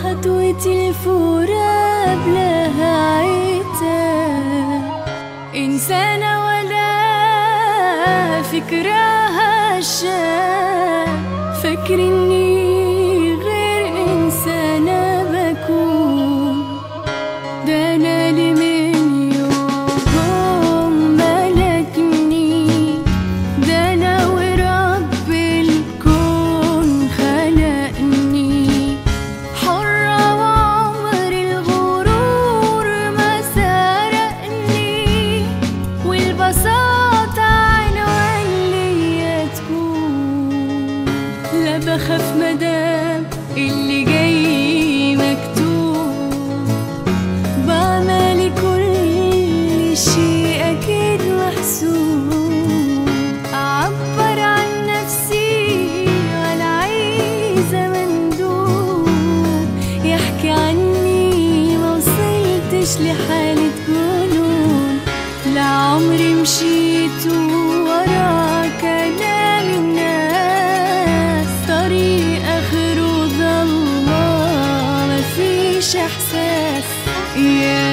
خطوة الفورة بلاها عتاب إنسانة ولا فكرها شاب فكر إني غير إنسانة بكون ده أنا اللي من يوم ملكني ده أنا ورب الكون خلقني حرة وعمر الغرور ما سرقني والبساطة عنوان ليا تكون لا بخاف مدام اللي جاي مكتوب بعمل كل شيء أكيد محسوب أعبر عن نفسي ولا عايزة مندوب يحكي عني ما وصلتش لحالة جنون لا عمري مشيت ورا كلام الناس طريق آخره ضلمة مفيش إحساس يا